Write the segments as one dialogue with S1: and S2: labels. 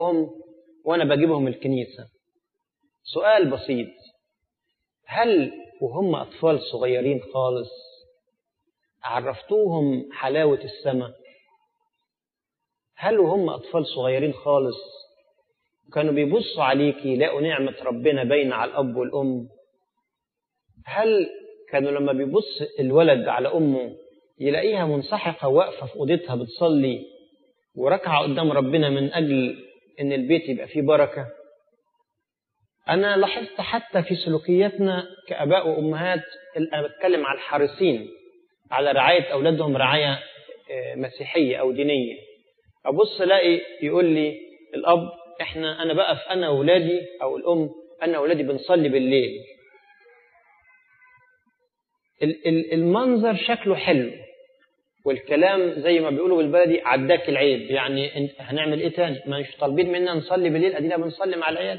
S1: أم وأنا بجيبهم الكنيسة سؤال بسيط هل وهم أطفال صغيرين خالص عرفتوهم حلاوة السماء هل وهم أطفال صغيرين خالص كانوا بيبصوا عليك يلاقوا نعمة ربنا باينة على الأب والأم هل كانوا لما بيبص الولد على أمه يلاقيها منسحقة واقفة في أوضتها بتصلي وركعة قدام ربنا من أجل إن البيت يبقى فيه بركة أنا لاحظت حتى في سلوكياتنا كآباء وأمهات أنا بتكلم على الحارسين على رعاية أولادهم رعاية مسيحية أو دينية أبص ألاقي يقول لي الأب إحنا أنا بقى في أنا وأولادي أو الأم أنا وأولادي بنصلي بالليل المنظر شكله حلو والكلام زي ما بيقولوا بالبلدي عداك العيب يعني انت هنعمل ايه تاني ما مش طالبين منا نصلي بالليل ادينا بنصلي مع العيال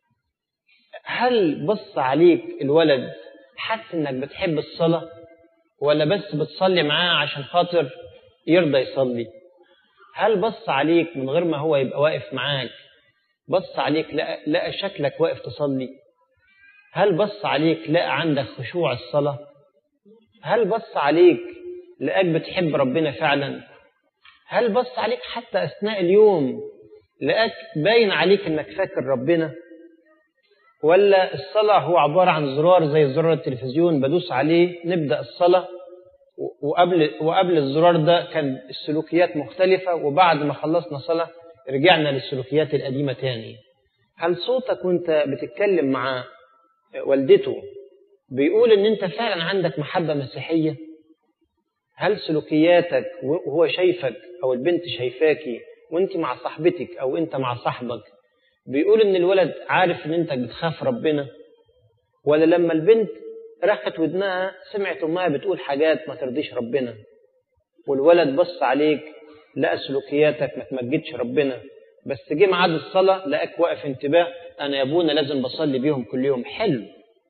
S1: هل بص عليك الولد حس انك بتحب الصلاه ولا بس بتصلي معاه عشان خاطر يرضى يصلي هل بص عليك من غير ما هو يبقى واقف معاك بص عليك لقى, لقى شكلك واقف تصلي هل بص عليك لقى عندك خشوع الصلاه هل بص عليك لقاك بتحب ربنا فعلا هل بص عليك حتى أثناء اليوم لقاك باين عليك إنك فاكر ربنا ولا الصلاة هو عبارة عن زرار زي زرار التلفزيون بدوس عليه نبدأ الصلاة وقبل وقبل الزرار ده كان السلوكيات مختلفة وبعد ما خلصنا صلاة رجعنا للسلوكيات القديمة تاني هل صوتك وانت بتتكلم مع والدته بيقول ان انت فعلا عندك محبة مسيحية هل سلوكياتك وهو شايفك او البنت شايفاكي وانت مع صاحبتك او انت مع صاحبك بيقول ان الولد عارف ان انت بتخاف ربنا ولا لما البنت رخت ودنها سمعت امها بتقول حاجات ما ترضيش ربنا والولد بص عليك لقى سلوكياتك ما تمجدش ربنا بس جه ميعاد الصلاه لقاك واقف انتباه انا يا ابونا لازم بصلي بيهم كل يوم حلو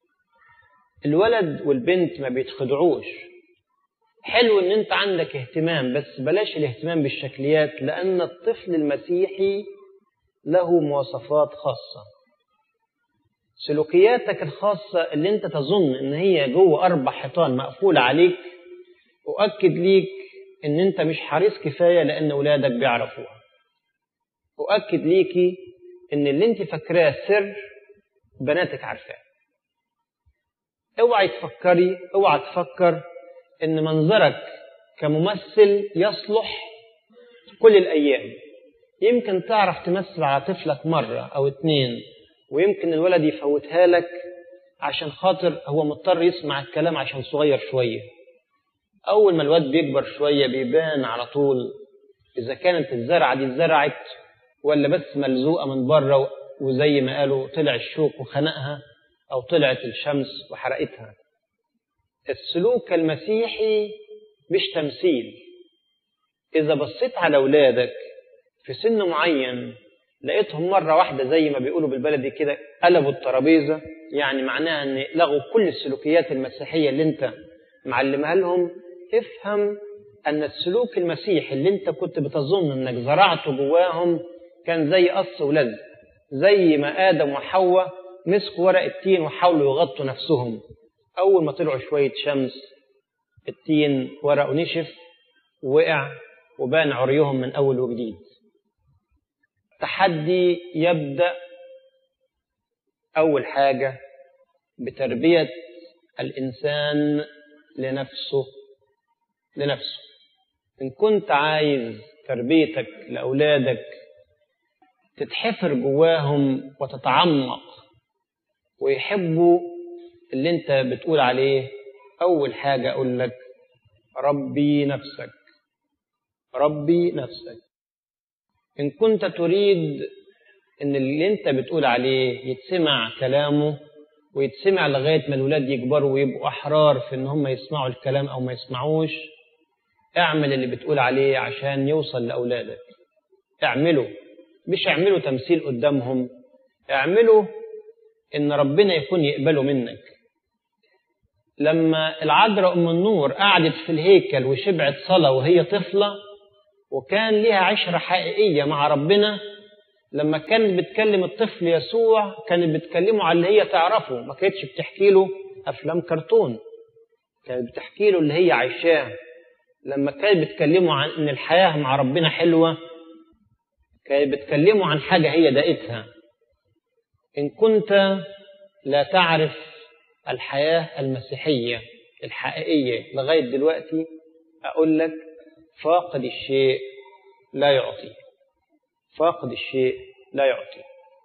S1: الولد والبنت ما بيتخدعوش حلو ان انت عندك اهتمام بس بلاش الاهتمام بالشكليات لان الطفل المسيحي له مواصفات خاصة سلوكياتك الخاصة اللي انت تظن ان هي جوه اربع حيطان مقفولة عليك اؤكد ليك ان انت مش حريص كفاية لان اولادك بيعرفوها اؤكد ليكي ان اللي انت فاكراه سر بناتك عارفاه اوعي تفكري اوعي تفكر ان منظرك كممثل يصلح كل الايام يمكن تعرف تمثل على طفلك مرة او اتنين ويمكن الولد يفوتها لك عشان خاطر هو مضطر يسمع الكلام عشان صغير شوية اول ما الواد بيكبر شوية بيبان على طول اذا كانت الزرعة دي اتزرعت ولا بس ملزوقة من بره وزي ما قالوا طلع الشوك وخنقها أو طلعت الشمس وحرقتها السلوك المسيحي مش تمثيل إذا بصيت على أولادك في سن معين لقيتهم مرة واحدة زي ما بيقولوا بالبلدي كده قلبوا الترابيزة يعني معناها أن لغوا كل السلوكيات المسيحية اللي أنت معلمها لهم افهم أن السلوك المسيحي اللي أنت كنت بتظن أنك زرعته جواهم كان زي قص ولزق زي ما آدم وحواء مسكوا ورق التين وحاولوا يغطوا نفسهم أول ما طلعوا شوية شمس التين ورقه نشف وقع وبان عريهم من أول وجديد تحدي يبدأ أول حاجة بتربية الإنسان لنفسه لنفسه إن كنت عايز تربيتك لأولادك تتحفر جواهم وتتعمق ويحبوا اللي انت بتقول عليه أول حاجة أقول لك ربي نفسك ربي نفسك إن كنت تريد إن اللي أنت بتقول عليه يتسمع كلامه ويتسمع لغاية ما الولاد يكبروا ويبقوا أحرار في إن هم يسمعوا الكلام أو ما يسمعوش اعمل اللي بتقول عليه عشان يوصل لأولادك اعمله مش اعمله تمثيل قدامهم اعمله إن ربنا يكون يقبله منك لما العذراء أم النور قعدت في الهيكل وشبعت صلاة وهي طفلة وكان لها عشرة حقيقية مع ربنا لما كانت بتكلم الطفل يسوع كانت بتكلمه على اللي هي تعرفه ما كانتش بتحكي له افلام كرتون كانت بتحكي له اللي هي عايشاه لما كانت بتكلمه عن ان الحياه مع ربنا حلوه كانت بتكلمه عن حاجه هي دقتها ان كنت لا تعرف الحياه المسيحيه الحقيقيه لغايه دلوقتي اقول لك فاقد الشيء لا يعطي فاقد الشيء لا يعطي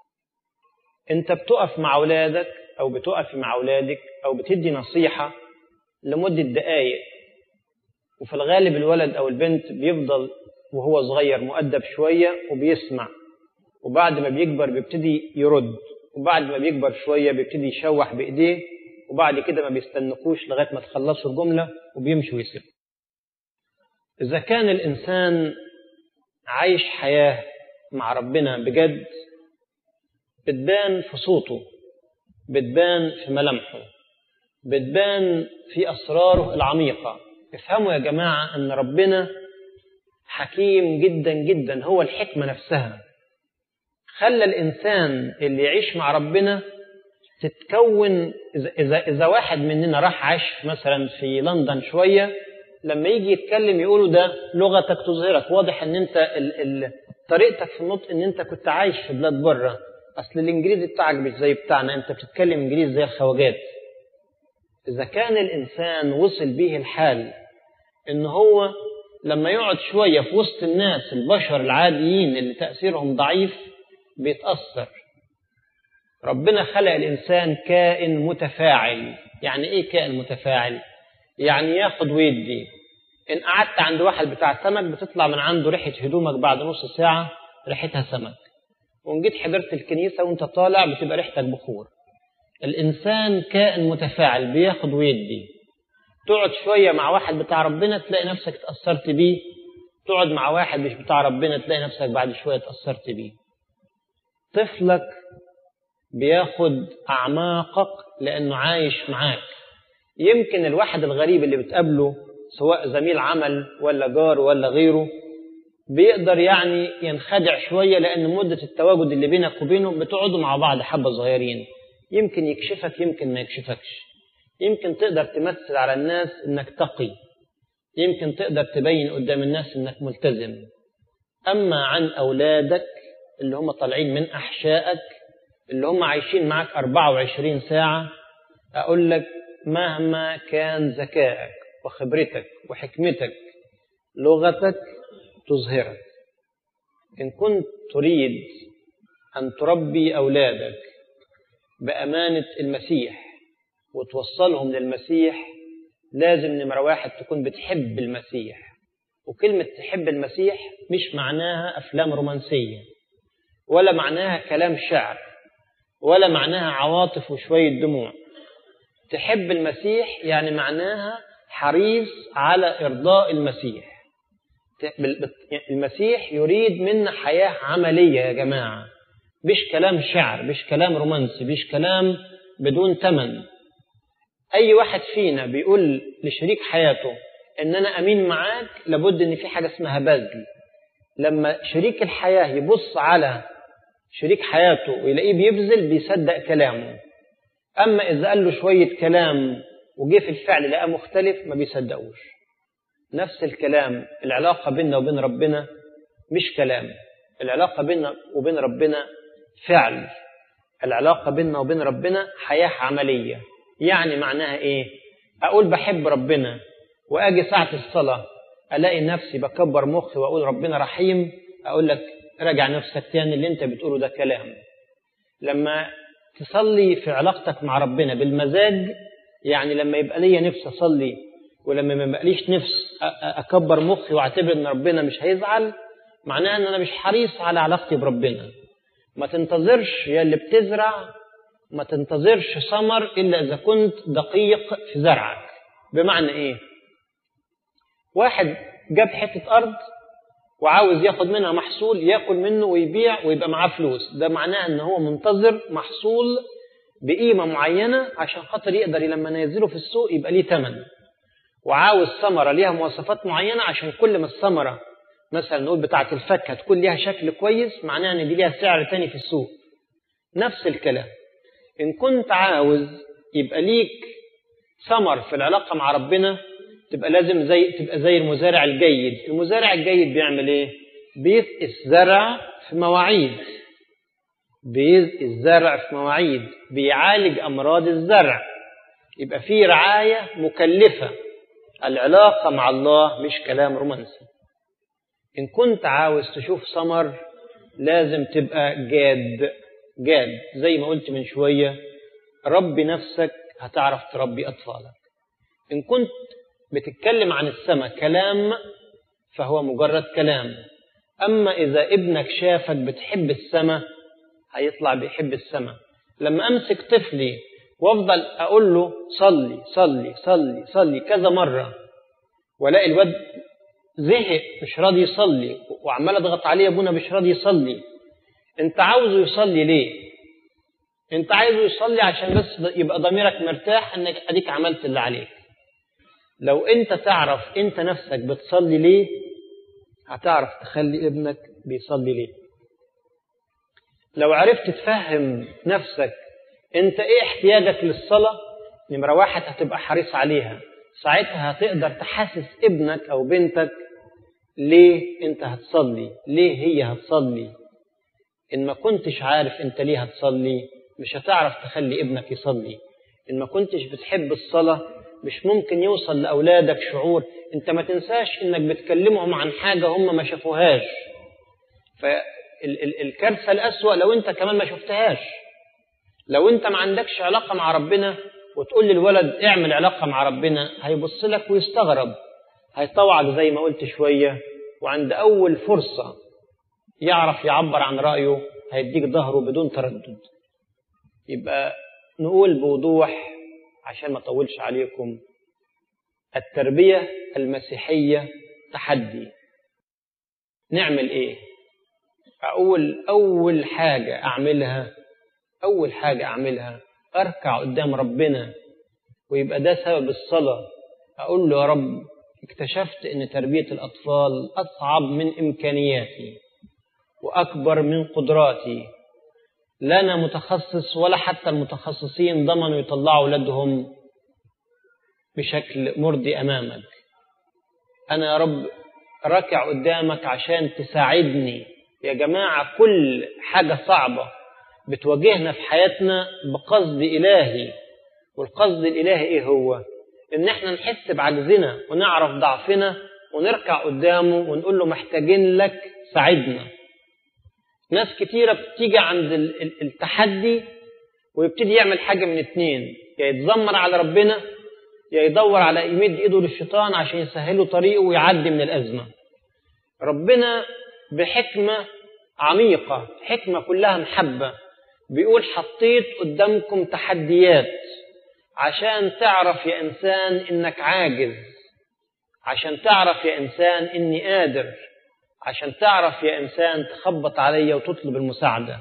S1: انت بتقف مع اولادك او بتقف مع اولادك او بتدي نصيحه لمده دقائق وفي الغالب الولد او البنت بيفضل وهو صغير مؤدب شويه وبيسمع وبعد ما بيكبر بيبتدي يرد وبعد ما بيكبر شويه بيبتدي يشوح بايديه وبعد كده ما بيستنقوش لغايه ما تخلصوا الجمله وبيمشي ويسيب اذا كان الانسان عايش حياه مع ربنا بجد بتبان في صوته بتبان في ملامحه بتبان في أسراره العميقة افهموا يا جماعة أن ربنا حكيم جدا جدا هو الحكمة نفسها خلى الإنسان اللي يعيش مع ربنا تتكون إذا, إذا, إذا واحد مننا راح عاش مثلا في لندن شوية لما يجي يتكلم يقولوا ده لغتك تظهرك واضح ان انت ال ال طريقتك في النطق ان انت كنت عايش في بلاد بره اصل الانجليزي بتاعك مش زي بتاعنا انت بتتكلم انجليزي زي الخواجات اذا كان الانسان وصل به الحال ان هو لما يقعد شويه في وسط الناس البشر العاديين اللي تاثيرهم ضعيف بيتاثر ربنا خلق الانسان كائن متفاعل يعني ايه كائن متفاعل يعني ياخد ويدي ان قعدت عند واحد بتاع سمك بتطلع من عنده ريحه هدومك بعد نص ساعه ريحتها سمك وان جيت حضرت الكنيسه وانت طالع بتبقى ريحتك بخور الانسان كائن متفاعل بياخد ويدي تقعد شويه مع واحد بتاع ربنا تلاقي نفسك اتاثرت بيه تقعد مع واحد مش بتاع ربنا تلاقي نفسك بعد شويه اتاثرت بيه طفلك بياخد اعماقك لانه عايش معاك يمكن الواحد الغريب اللي بتقابله سواء زميل عمل ولا جار ولا غيره بيقدر يعني ينخدع شوية لأن مدة التواجد اللي بينك وبينه بتقعدوا مع بعض حبة صغيرين يمكن يكشفك يمكن ما يكشفكش يمكن تقدر تمثل على الناس إنك تقي يمكن تقدر تبين قدام الناس إنك ملتزم أما عن أولادك اللي هم طالعين من أحشائك اللي هم عايشين معاك 24 ساعة أقول لك مهما كان ذكائك وخبرتك وحكمتك لغتك تظهرك إن كنت تريد أن تربي أولادك بأمانة المسيح وتوصلهم للمسيح لازم نمرة واحد تكون بتحب المسيح وكلمة تحب المسيح مش معناها أفلام رومانسية ولا معناها كلام شعر ولا معناها عواطف وشوية دموع تحب المسيح يعني معناها حريص على إرضاء المسيح المسيح يريد منا حياة عملية يا جماعة مش كلام شعر مش كلام رومانسي مش كلام بدون ثمن أي واحد فينا بيقول لشريك حياته إن أنا أمين معاك لابد إن في حاجة اسمها بذل لما شريك الحياة يبص على شريك حياته ويلاقيه بيبذل بيصدق كلامه أما إذا قال له شوية كلام وجه في الفعل لقاه مختلف ما بيصدقوش نفس الكلام العلاقة بيننا وبين ربنا مش كلام العلاقة بيننا وبين ربنا فعل العلاقة بيننا وبين ربنا حياة عملية يعني معناها إيه أقول بحب ربنا وأجي ساعة الصلاة ألاقي نفسي بكبر مخي وأقول ربنا رحيم أقول لك راجع نفسك تاني اللي أنت بتقوله ده كلام لما تصلي في علاقتك مع ربنا بالمزاج يعني لما يبقى ليا نفس أصلي ولما ما يبقاليش نفس أكبر مخي وأعتبر إن ربنا مش هيزعل معناها إن أنا مش حريص على علاقتي بربنا ما تنتظرش يا اللي بتزرع ما تنتظرش ثمر إلا إذا كنت دقيق في زرعك بمعنى إيه واحد جاب حتة أرض وعاوز ياخد منها محصول ياكل منه ويبيع ويبقى معاه فلوس ده معناه ان هو منتظر محصول بقيمة معينة عشان خاطر يقدر لما ينزله في السوق يبقى ليه ثمن وعاوز ثمرة ليها مواصفات معينة عشان كل ما الثمرة مثلا نقول بتاعة الفاكهة تكون ليها شكل كويس معناها ان دي ليها سعر تاني في السوق نفس الكلام ان كنت عاوز يبقى ليك ثمر في العلاقة مع ربنا تبقى لازم زي تبقى زي المزارع الجيد المزارع الجيد بيعمل ايه بيسقي الزرع في مواعيد بيسقي الزرع في مواعيد بيعالج امراض الزرع يبقى في رعاية مكلفة العلاقة مع الله مش كلام رومانسي إن كنت عاوز تشوف ثمر لازم تبقى جاد جاد زي ما قلت من شوية ربي نفسك هتعرف تربي أطفالك إن كنت بتتكلم عن السماء كلام فهو مجرد كلام أما إذا ابنك شافك بتحب السماء هيطلع بيحب السماء لما أمسك طفلي وافضل اقول له صلي صلي صلي صلي كذا مره والاقي الواد زهق مش راضي يصلي وعمال اضغط عليه ابونا مش راضي يصلي انت عاوزه يصلي ليه انت عايزه يصلي عشان بس يبقى ضميرك مرتاح انك اديك عملت اللي عليك لو انت تعرف انت نفسك بتصلي ليه هتعرف تخلي ابنك بيصلي ليه لو عرفت تفهم نفسك انت ايه احتياجك للصلاة نمرة واحد هتبقى حريص عليها ساعتها هتقدر تحسس ابنك او بنتك ليه انت هتصلي ليه هي هتصلي ان ما كنتش عارف انت ليه هتصلي مش هتعرف تخلي ابنك يصلي ان ما كنتش بتحب الصلاة مش ممكن يوصل لأولادك شعور انت ما تنساش انك بتكلمهم عن حاجة هم ما شافوهاش فالكارثة الأسوأ لو انت كمان ما شفتهاش لو انت ما عندكش علاقة مع ربنا وتقول للولد اعمل علاقة مع ربنا هيبص لك ويستغرب هيطوعك زي ما قلت شوية وعند أول فرصة يعرف يعبر عن رأيه هيديك ظهره بدون تردد يبقى نقول بوضوح عشان ما أطولش عليكم التربية المسيحية تحدي نعمل إيه؟ أقول أول حاجة أعملها أول حاجة أعملها أركع قدام ربنا ويبقى ده سبب الصلاة أقول له يا رب اكتشفت أن تربية الأطفال أصعب من إمكانياتي وأكبر من قدراتي لا أنا متخصص ولا حتى المتخصصين ضمنوا يطلعوا أولادهم بشكل مرضي أمامك أنا يا رب راكع قدامك عشان تساعدني يا جماعة كل حاجة صعبة بتواجهنا في حياتنا بقصد إلهي والقصد الإلهي إيه هو؟ إن إحنا نحس بعجزنا ونعرف ضعفنا ونركع قدامه ونقول له محتاجين لك ساعدنا ناس كتيرة بتيجي عند التحدي ويبتدي يعمل حاجة من اتنين يا يتذمر على ربنا يا يدور على يمد ايده للشيطان عشان يسهله طريقه ويعدي من الأزمة ربنا بحكمة عميقة حكمة كلها محبة بيقول حطيت قدامكم تحديات عشان تعرف يا إنسان إنك عاجز عشان تعرف يا إنسان إني قادر عشان تعرف يا إنسان تخبط عليا وتطلب المساعدة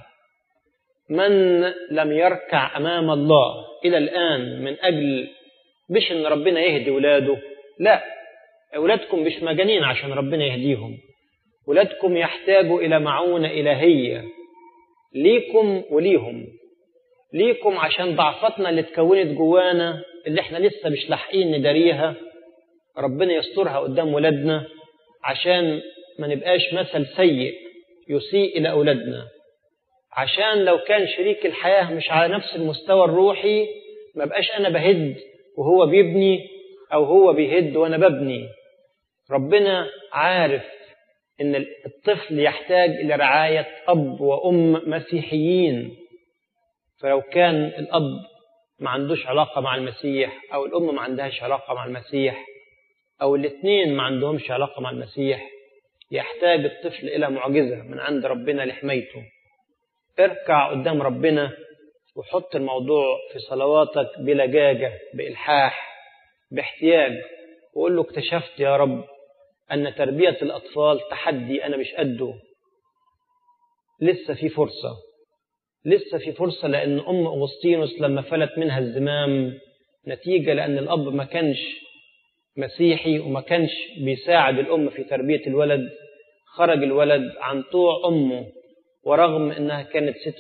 S1: من لم يركع أمام الله إلى الآن من أجل مش إن ربنا يهدي ولاده لا أولادكم مش مجانين عشان ربنا يهديهم ولادكم يحتاجوا إلى معونة إلهية ليكم وليهم ليكم عشان ضعفتنا اللي اتكونت جوانا اللي احنا لسه مش لاحقين نداريها ربنا يسترها قدام ولادنا عشان ما نبقاش مثل سيء يسيء إلى أولادنا عشان لو كان شريك الحياة مش على نفس المستوى الروحي ما بقاش أنا بهد وهو بيبني أو هو بيهد وأنا ببني ربنا عارف إن الطفل يحتاج إلى رعاية أب وأم مسيحيين فلو كان الأب ما عندوش علاقة مع المسيح أو الأم ما عندهاش علاقة مع المسيح أو الاثنين ما عندهمش علاقة مع المسيح يحتاج الطفل إلى معجزة من عند ربنا لحمايته اركع قدام ربنا وحط الموضوع في صلواتك بلجاجة بإلحاح باحتياج وقول له اكتشفت يا رب أن تربية الأطفال تحدي أنا مش قده لسه في فرصة لسه في فرصة لأن أم أغسطينوس لما فلت منها الزمام نتيجة لأن الأب ما كانش مسيحي وما كانش بيساعد الأم في تربية الولد خرج الولد عن طوع أمه ورغم إنها كانت ست